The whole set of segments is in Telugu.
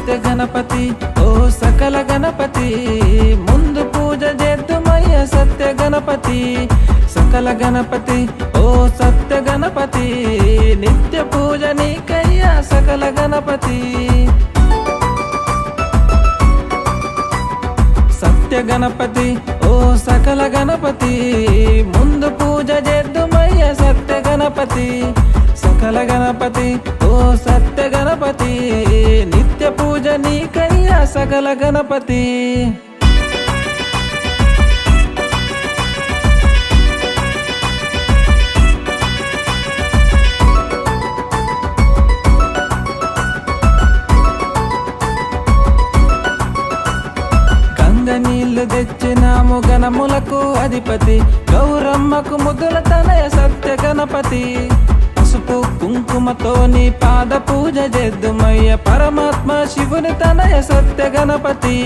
సత్య గణపతి ఓ సకల గణపతి ముందు పూజ చేద్దుమయ్య సత్య గణపతి సకల గణపతి ఓ సత్య గణపతి నిత్య పూజ నీకయ్యా సకల గణపతి సత్య గణపతి ఓ సకల గణపతి ముందు పూజ చేద్దుమయ్య సత్య గణపతి సకల గణపతి ఓ సత్య గణపతి నిత్య పూజ నీకయ్యా సకల గణపతి గంగ నీళ్లు తెచ్చినాము గణములకు అధిపతి గౌరమ్మకు ముద్దుల తనయ సత్య గణపతి పసుపు కుంకుమతో నీ పాద పూజ చేద్దుమయ్య పరమాత్మ శివుని తనయ సత్య గణపతి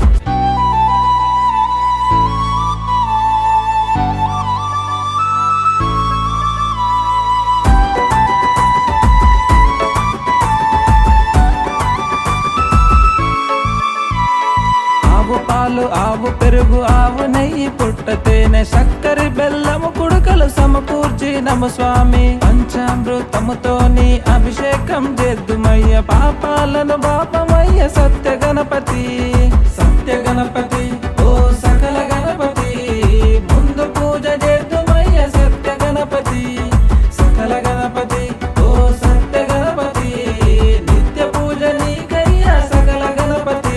ఆవు పాలు ఆవు పెరుగు ఆవు నెయ్యి పుట్ట తేనె చక్కరి బెల్లము కుడుకలు సమకూర్చినము స్వామి పంచామృతముతో నీ అభిషేకం చేద్దుమయ్య పాపాలను పాపమయ్య సత్య గణపతి సత్య గణపతి ఓ సకల గణపతి ముందు పూజ చేద్దుమయ్య సత్య గణపతి సకల గణపతి ఓ సత్య గణపతి నిత్య పూజ నీకయ్యా సకల గణపతి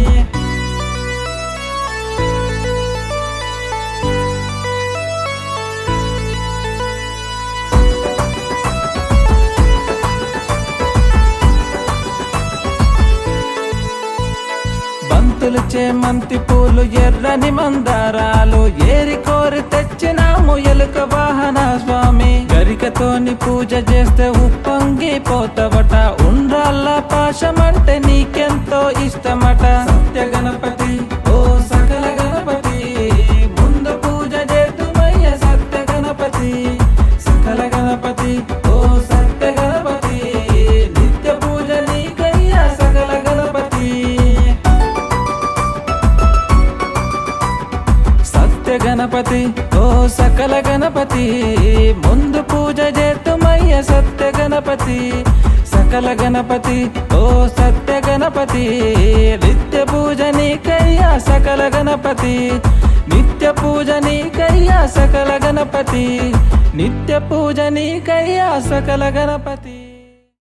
బంతులు చేమంతి పూలు ఎర్రని మందారాలు ఏరి కోరి తెచ్చినాము ఎలుక వాహన స్వామి గరికతోని పూజ చేస్తే ఉప్పొంగిపోతవట ఉండ్రాళ్ళ పాశమంటే నీకెంతో ఇష్టమట సత్య గణపతి ఓ సకల గణపతి ముందు పూజ చేతుమయ్య సత్య గణపతి సకల గణపతి ఓ సత్య గణపతి నిత్య పూజ నీకయ్యా సకల గణపతి సత్య గణపతి ఓ సకల గణపతి ముందు పూజ చేతుమయ్య సత్య గణపతి సకల గణపతి ఓ సత్య గణపతి నిత్య పూజ నీకయ్యా సకల గణపతి నిత్య పూజ నీకయ్యా సకల గణపతి నిత్య పూజ నీకయ్యా సకల గణపతి